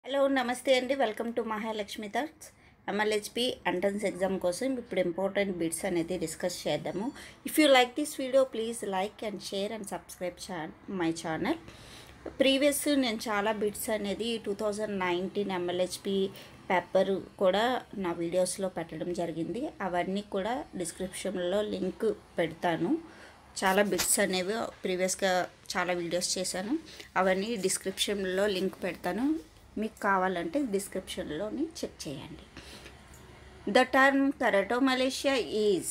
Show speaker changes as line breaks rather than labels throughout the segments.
Hello నమస్తే అండి welcome to Mahalakshmi thoughts MLHP entrance exam కోసం ఇప్పుడు ఇంపార్టెంట్ బిట్స్ అనేది డిస్కస్ చేద్దాము if you like this video please like and share and subscribe చా మై ఛానల్ ప్రీవియస్ నేను చాలా బిట్స్ అనేది two thousand nineteen MLHP paper కూడా నా వీడియోస్లో పెట్టడం జరిగింది అవన్నీ కూడా డిస్క్రిప్షన్లో లింక్ పెడతాను చాలా బిట్స్ అనేవి ప్రీవియస్గా చాలా వీడియోస్ చేశాను అవన్నీ డిస్క్రిప్షన్లో లింక్ పెడతాను మీకు కావాలంటే డిస్క్రిప్షన్లోని చెక్ చేయండి the term keratomalacia is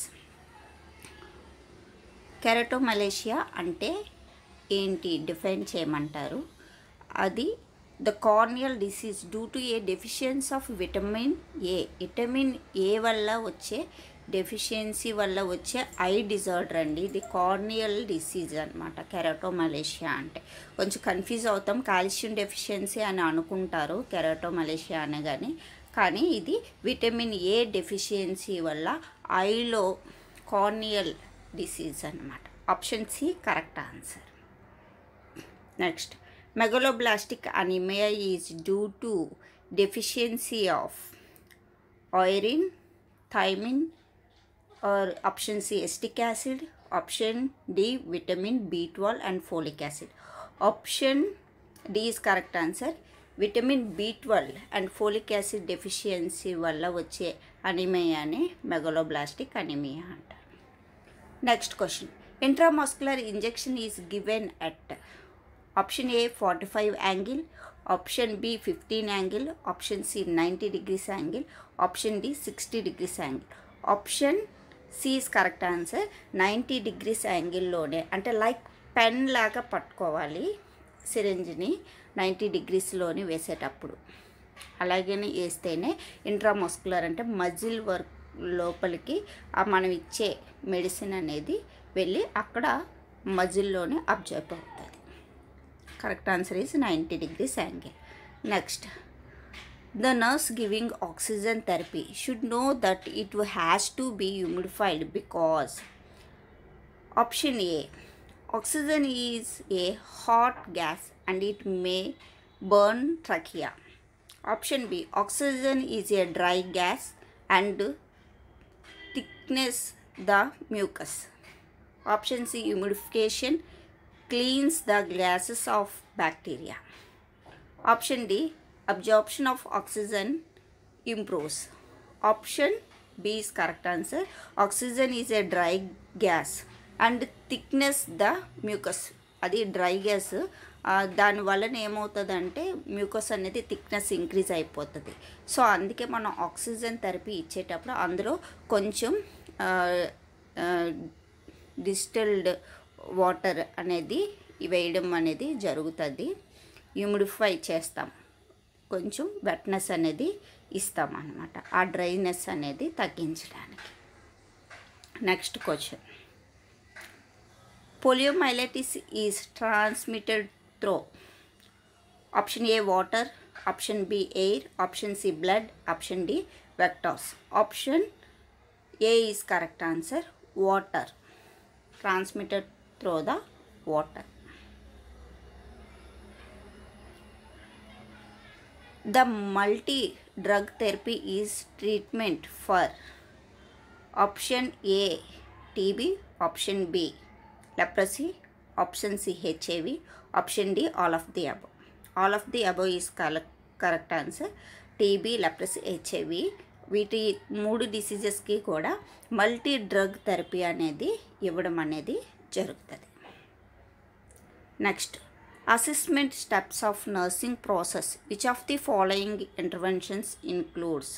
keratomalacia అంటే ఏంటి డిఫైన్ చేయమంటారు అది the corneal disease due to a deficiency of vitamin A vitamin A వల్ల వచ్చే డెఫిషియన్సీ వల్ల వచ్చే ఐ డిజార్డర్ అండి ఇది కార్నియల్ డిసీజ్ అనమాట కెరటోమలేషియా అంటే కొంచెం కన్ఫ్యూజ్ అవుతాం కాల్షియం డెఫిషియన్సీ అని అనుకుంటారు కెరటోమలేషియా అనగానే కానీ ఇది విటమిన్ ఏ డెఫిషియన్సీ వల్ల ఐలో కార్నియల్ డిసీజ్ అనమాట option C correct answer next megaloblastic anaemia is due to deficiency of iron thiamine or option C acetic acid option D vitamin B twelve and folic acid option D is correct answer vitamin B twelve and folic acid deficiency వల్ల వచ్చే అనిమియానే megaloblastic anaemia అంటారు next question intramuscular injection is given at option A forty five angle option B fifteen angle option C ninety degrees angle option D sixty degrees angle option C is correct answer ninety degrees యాంగిల్లోనే అంటే like pen లాగా పట్టుకోవాలి సిరింజ్ని ninety డిగ్రీస్లోని వేసేటప్పుడు అలాగని వేస్తేనే intramuscular అంటే muscle work లోపలికి ఆ మనం ఇచ్చే మెడిసిన్ అనేది వెళ్ళి అక్కడ మజిల్లోనే అబ్జర్వ్ అవుతుంది correct answer is ninety degrees angle next the nurse giving oxygen therapy should know that it has to be humidified because option A oxygen is a hot gas and it may burn trachea option B oxygen is a dry gas and thickness the mucus option C humidification cleans the gases of bacteria. Option D absorption of oxygen improves. Option B is correct answer. Oxygen is a dry gas and thickness the mucus. అది dry gas దాని వలన ఏమవుతుందంటే mucus అనేది thickness increase అయిపోతుంది so అందుకే మనం oxygen therapy ఇచ్చేటప్పుడు అందులో కొంచెం డిస్టిల్డ్ వాటర్ అనేది వేయడం అనేది జరుగుతుంది హ్యూమిడిఫై చేస్తాం కొంచెం వెట్నెస్ అనేది ఇస్తాం అన్నమాట ఆ డ్రైనెస్ అనేది తగ్గించడానికి next question poliomyelitis is transmitted through option A water option B air option C blood option D vectors option A is correct answer water transmitted through the water. The multi drug therapy is treatment for option A TB, option B leprosy, option C HIV, option D all of the above. All of the above is correct answer. TB, leprosy, HIV వీటి మూడు డిసీజెస్కి కూడా multi drug therapy అనేది ఇవ్వడం అనేది జరుగుతుంది next assessment steps of nursing process which of the following interventions includes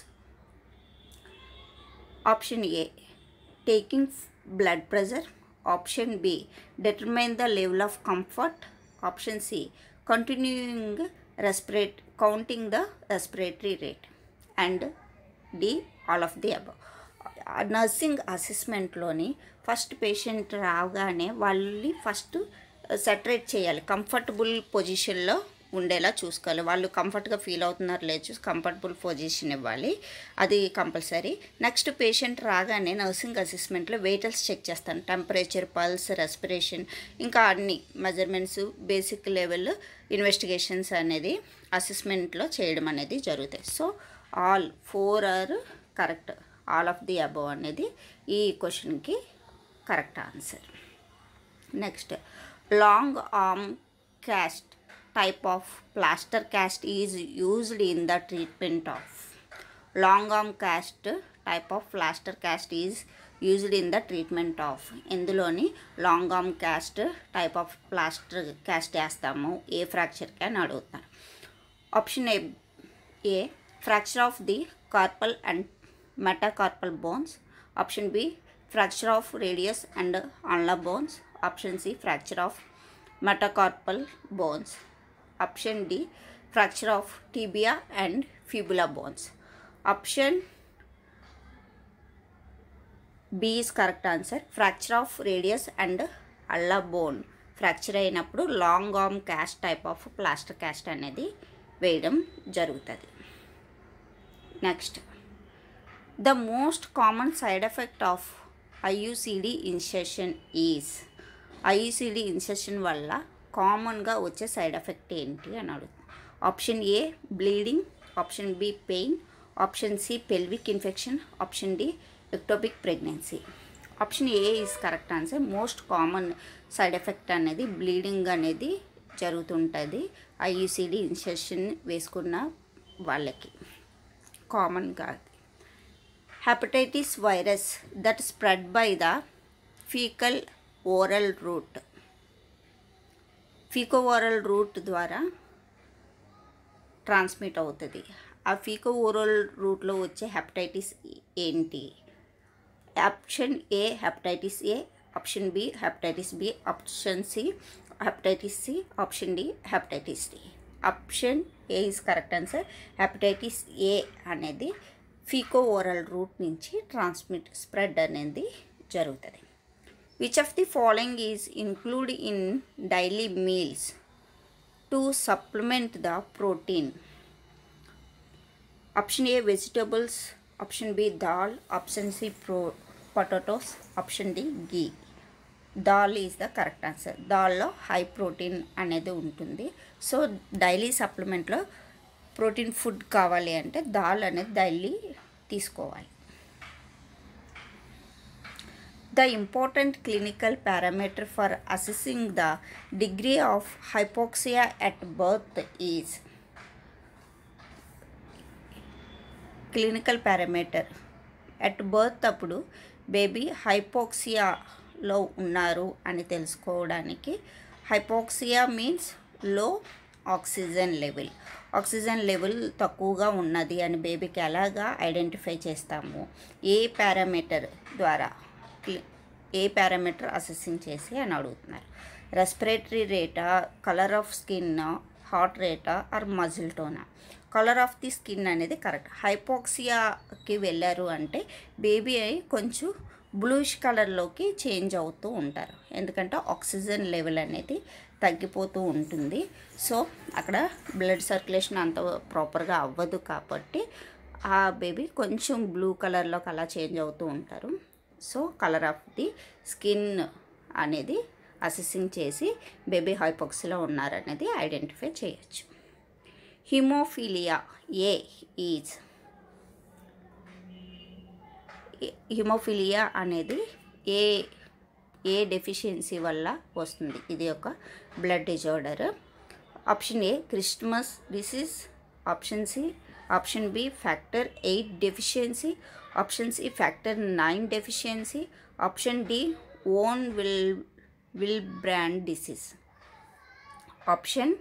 option A taking blood pressure option B determine the level of comfort option C continuing respirate counting the respiratory rate and D all of the above nursing అసెస్మెంట్లోని first patient రాగానే వాళ్ళని first సెటరేట్ చేయాలి comfortable పొజిషన్లో ఉండేలా చూసుకోవాలి వాళ్ళు కంఫర్ట్గా feel అవుతున్నారు లేదు చూసి కంఫర్టబుల్ పొజిషన్ ఇవ్వాలి అది కంపల్సరీ నెక్స్ట్ పేషెంట్ రాగానే నర్సింగ్ అసెస్మెంట్లో వెయిటల్స్ చెక్ చేస్తాను టెంపరేచర్ పల్స్ రెస్పిరేషన్ ఇంకా అన్ని మెజర్మెంట్స్ బేసిక్ లెవెల్ ఇన్వెస్టిగేషన్స్ అనేది అసెస్మెంట్లో చేయడం అనేది జరుగుతాయి so all four are correct all of the above అనేది ఈ క్వశ్చన్కి correct answer next long arm cast type of plaster cast is used in the treatment of long arm cast type of plaster cast is used in the treatment of ఇందులోని long arm cast type of plaster cast వేస్తాము ఏ ఫ్రాక్చర్కి అని అడుగుతాను option A a fracture of the carpal and metacarpal bones option B fracture of radius and అన్లా bones option C fracture of metacarpal bones option D fracture of tibia and fibula bones option B is correct answer fracture of radius and ulna bone fracture అయినప్పుడు long arm cast type of plaster cast అనేది వేయడం జరుగుతుంది next the most common side effect of IUCD insertion is IUCD insertion వల్ల కామన్గా వచ్చే side effect ఏంటి అని అడుగుతాం option A bleeding option B pain option C pelvic infection option D ectopic pregnancy option A is correct answer most common side effect అనేది bleeding అనేది జరుగుతుంటుంది IUCD insertion వేసుకున్న వాళ్ళకి కామన్గా hepatitis virus that spread by the faecal oral route faeco oral route ద్వారా transmit అవుతుంది ఆ faeco oral రూట్లో వచ్చే హెపటైటిస్ ఏంటి option A hepatitis A option B hepatitis B option C hepatitis C option D hepatitis D option A is correct answer hepatitis A అనేది faeco oral route నుంచి transmit spread అనేది జరుగుతుంది which of the following is include in daily meals to supplement the protein option A vegetables option B dal option C pro potatoes option D ghee dal is the correct answer దాల్లో high protein అనేది ఉంటుంది so daily సప్లిమెంట్లో protein food కావాలి అంటే దాల్ అనేది daily తీసుకోవాలి the important clinical parameter for assessing the degree of hypoxia at birth is clinical parameter at birth అప్పుడు బేబీ హైపోక్సియాలో ఉన్నారు అని తెలుసుకోవడానికి hypoxia means low oxygen level oxygen level తక్కువగా ఉన్నది అని బేబీకి ఎలాగా ఐడెంటిఫై చేస్తాము ఏ పారామీటర్ ద్వారా క్లి- ఏ పారామీటర్ అసెసింగ్ చేసి అని అడుగుతున్నారు రెస్పిరేటరీ రేటా కలర్ ఆఫ్ స్కిన్ హార్ట్ రేటా ఆర్ మజిల్ టోనా కలర్ ఆఫ్ ది స్కిన్ అనేది కరెక్ట్ హైపోక్సియాకి వెళ్ళారు అంటే బేబీ అయి కొంచెం బ్లూష్ కలర్లోకి చేంజ్ అవుతూ ఉంటారు ఎందుకంటే ఆక్సిజన్ లెవెల్ అనేది తగ్గిపోతూ ఉంటుంది సో అక్కడ బ్లడ్ సర్క్యులేషన్ అంత ప్రాపర్గా అవ్వదు కాబట్టి ఆ బేబీ కొంచెం బ్లూ కలర్లోకి అలా చేంజ్ అవుతూ ఉంటారు so colour of the skin అనేది అసెసింగ్ చేసి బేబీ హైపోక్సిలో ఉన్నారనేది ఐడెంటిఫై చేయొచ్చు హిమోఫీలియా ఏ ఈజ్ హిమోఫిలియా అనేది ఏ ఏ డెఫిషియన్సీ వల్ల వస్తుంది ఇది ఒక blood disorder option A Christmas disease option C option B factor eight deficiency option C factor nine deficiency option D von Will Willebrand disease option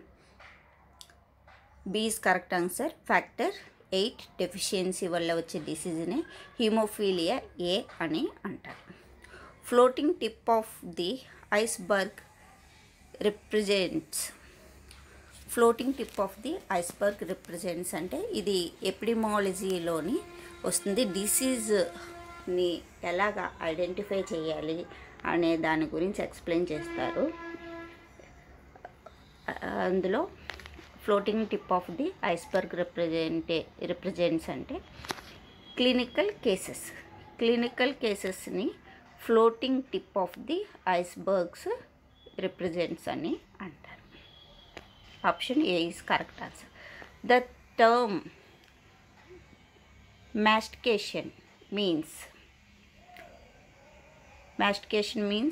B is correct answer factor eight deficiency వల్ల వచ్చే డిసీజ్ని haemophilia A అని అంటారు floating tip of the iceberg represents floating tip of the iceberg represents అంటే ఇది ఎపిడిమాలజీలోని వస్తుంది డిసీజ్ని ఎలాగ identify చేయాలి అనే దాని గురించి ఎక్స్ప్లెయిన్ చేస్తారు అందులో floating tip of the iceberg రిప్రజెంటే రిప్రజెంట్స్ అంటే క్లినికల్ కేసెస్ క్లినికల్ కేసెస్ని floating tip of the icebergs represents అని అంటారు option A is correct answer the term mastication means mastication means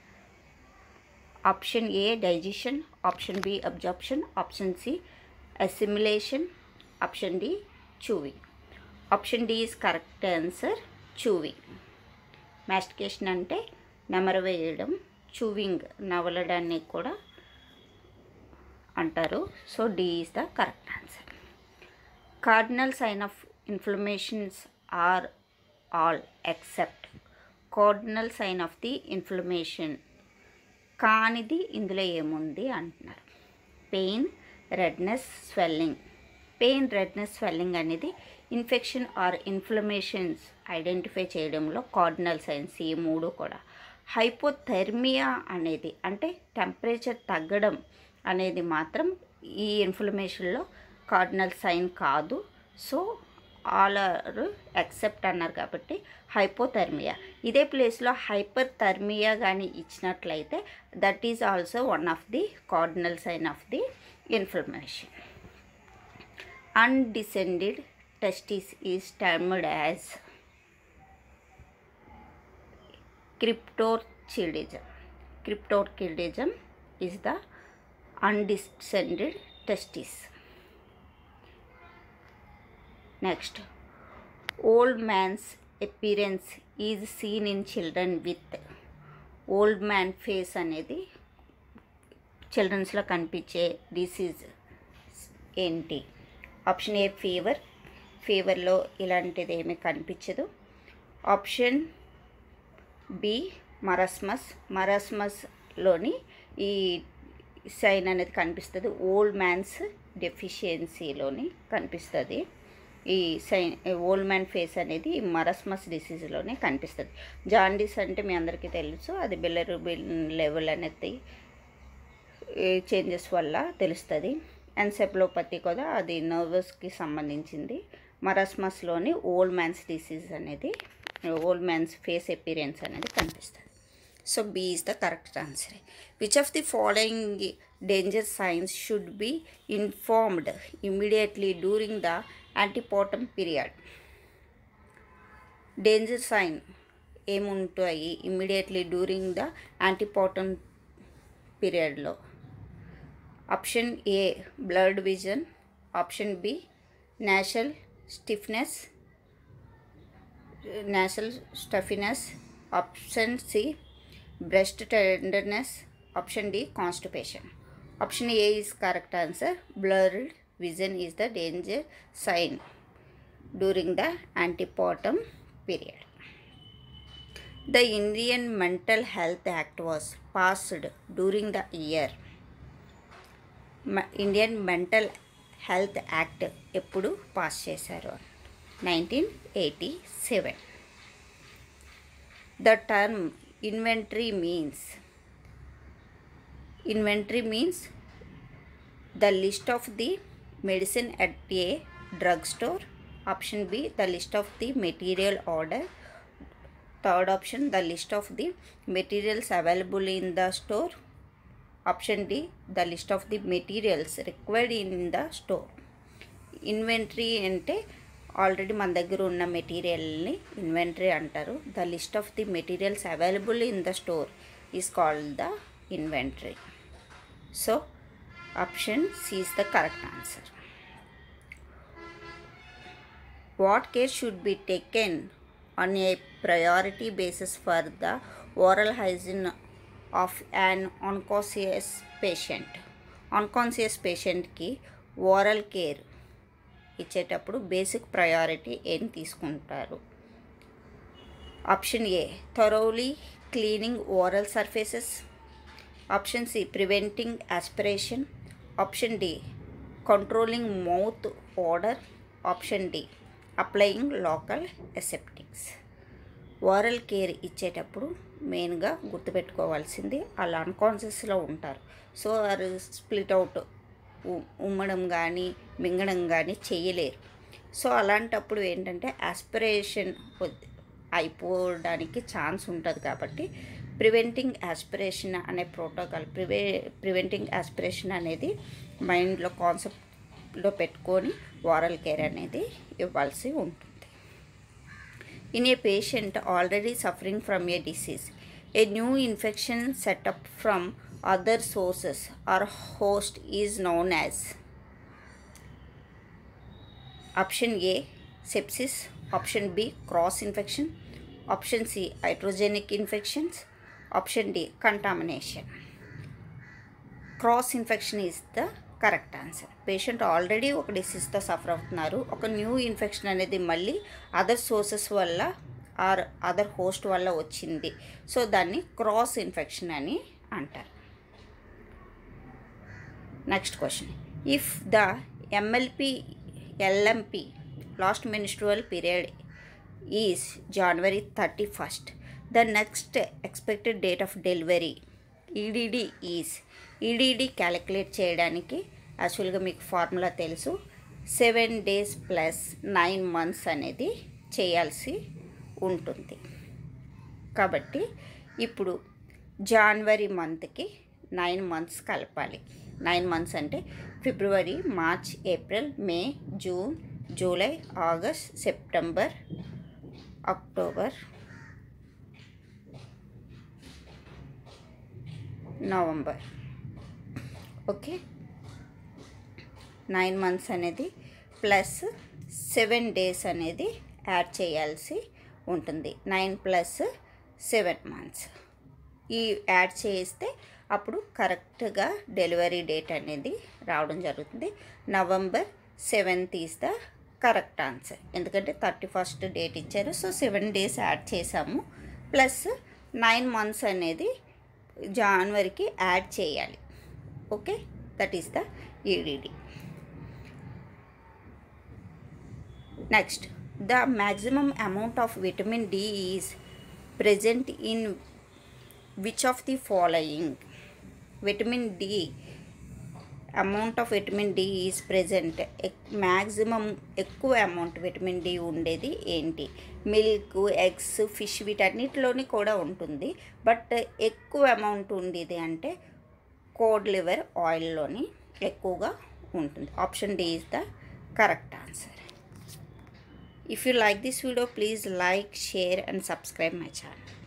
option a digestion option b absorption option c assimilation option d chewing option d is correct answer chewing mastication అంటే నెమరవేయడం chewing నవలడాన్ని కూడా అంటారు so D is the correct answer cardinal sign of inflammations are all except cardinal sign of the inflammation కానిది ఇందులో ఏముంది అంటున్నారు pain redness swelling pain redness swelling అనేది ఇన్ఫెక్షన్ ఆర్ ఇన్ఫ్లమేషన్స్ ఐడెంటిఫై చేయడంలో కార్డినల్ సైన్స్ ఈ మూడు కూడా హైపోథెర్మియా అనేది అంటే టెంపరేచర్ తగ్గడం అనేది మాత్రం ఈ ఇన్ఫ్లమేషన్లో కార్డినల్ సైన్ కాదు సో ఆల్ ఆర్ ఎక్సెప్ట్ అన్నారు కాబట్టి హైపోథర్మియా ఇదే ప్లేస్లో హైపర్ థర్మియా కానీ ఇచ్చినట్లయితే that is also one of the cardinal sign of the inflammation undescended testis is termed as cryptorchidism. Cryptorchidism is the undescended testis. Next, old man's appearance is seen in children with old man face అనేది చిల్డ్రన్స్లో కనిపించే disease ఏంటి option ఏ fever ఫీవర్లో ఇలాంటిది ఏమీ కనిపించదు option B మరస్మస్ మరస్మస్లోని ఈ sign అనేది కనిపిస్తుంది ఓల్డ్ మ్యాన్స్ డెఫిషియన్సీలోని కనిపిస్తుంది ఈ సైన్ ఓల్డ్ మ్యాన్ ఫేస్ అనేది మరస్మస్ డిసీజ్లోనే కనిపిస్తుంది జాండీస్ అంటే మీ అందరికీ తెలుసు అది బిల్లరుబిన్ లెవెల్ అనేది చేంజెస్ వల్ల తెలుస్తుంది ఎన్సెప్లోపతి కూడా అది నర్వస్కి సంబంధించింది మరస్మస్లోని ఓల్డ్ మ్యాన్స్ డిసీజ్ అనేది ఓల్డ్ మ్యాన్స్ ఫేస్ ఎపీరియన్స్ అనేది కనిపిస్తుంది so B is the correct answer which of the following danger signs should be informed immediately during the antepartum period danger sign ఏముంటాయి ఇమ్మీడియట్లీ డ్యూరింగ్ ద యాంటీపోటమ్ పీరియడ్లో option A blood vision option B national stiffness national stuffiness option C breast tenderness option D constipation option A is correct answer blurred vision is the danger sign during the antepartum period the Indian Mental Health Act was passed during the year Indian Mental Health Act ఎప్పుడు pass చేశారు nineteen eighty seven the term inventory means inventory means the list of the medicine at a drug store option B the list of the material order third option the list of the materials available in the store option D the list of the materials required in the store inventory అంటే already మన దగ్గర ఉన్న మెటీరియల్ని inventory అంటారు the list of the materials available in the store is called the inventory so option C is the correct answer. What care should be taken on a priority basis for the oral hygiene of an unconscious patient? Unconscious పేషెంట్కి oral care ఇచ్చేటప్పుడు basic priority ఏం తీసుకుంటారు option A thoroughly cleaning oral surfaces option C preventing aspiration option D controlling mouth odour option D applying local aseptics oral care ఇచ్చేటప్పుడు మెయిన్గా గుర్తుపెట్టుకోవాల్సింది వాళ్ళు అన్కాన్షియస్లో ఉంటారు so అది స్ప్లిట్ అవుట్ ఉ- ఉమ్మడం కానీ మింగడం కానీ చేయలేరు సో అలాంటప్పుడు ఏంటంటే ఆస్పిరేషన్ అయిపోవడానికి ఛాన్స్ ఉంటుంది కాబట్టి ప్రివెంటింగ్ ఆస్పిరేషన్ అనే ప్రోటోకాల్ ప్రివే ప్రివెంటింగ్ ఆస్పిరేషన్ అనేది మైండ్లో కాన్సెప్ట్లో పెట్టుకొని వారల్ కేర్ అనేది ఇవ్వాల్సి ఉంటుంది in a patient already suffering from a disease. A new infection set up from other sources or host is known as option A sepsis, option B cross infection, option C hydrogenic infections, option D contamination. Cross infection is the correct answer patient already ఒక డిసీజ్తో suffer అవుతున్నారు ఒక new infection అనేది మళ్ళీ other sources వల్ల or other host వల్ల వచ్చింది so దాన్ని క్రాస్ ఇన్ఫెక్షన్ అని అంటారు next question if the MLP LMP last menstrual period is January thirty first the next expected date of delivery EDD is EDD calculate చేయడానికి యాక్చువల్గా మీకు formula తెలుసు seven days plus nine months అనేది చేయాల్సి ఉంటుంది కాబట్టి ఇప్పుడు జనవరి మంత్కి నైన్ మంత్స్ కలపాలి నైన్ మంత్స్ అంటే ఫిబ్రవరి March April May June July August September October November okay nine months అనేది ప్లస్ సెవెన్ డేస్ అనేది యాడ్ చేయాల్సి ఉంటుంది నైన్ ప్లస్ సెవెన్ మంత్స్ ఈ యాడ్ చేస్తే అప్పుడు కరెక్ట్గా డెలివరీ డేట్ అనేది రావడం జరుగుతుంది November seventh is the correct answer ఎందుకంటే థర్టీ ఫస్ట్ డేట్ ఇచ్చారు సో సెవెన్ డేస్ యాడ్ చేసాము ప్లస్ నైన్ మంత్స్ అనేది జనవరికి యాడ్ చేయాలి okay that is the EDD next the maximum amount of vitamin D is present in which of the following vitamin d amount of vitamin D is present maximum ఎక్కువ amount vitamin D ఉండేది ఏంటి milk eggs fish వీటన్నిటిలోని కూడా ఉంటుంది but ఎక్కువ amount ఉండేది అంటే code liver ఆయిల్లోని ఎక్కువగా ఉంటుంది option D is the correct answer If you like this video, please like, share and subscribe my channel.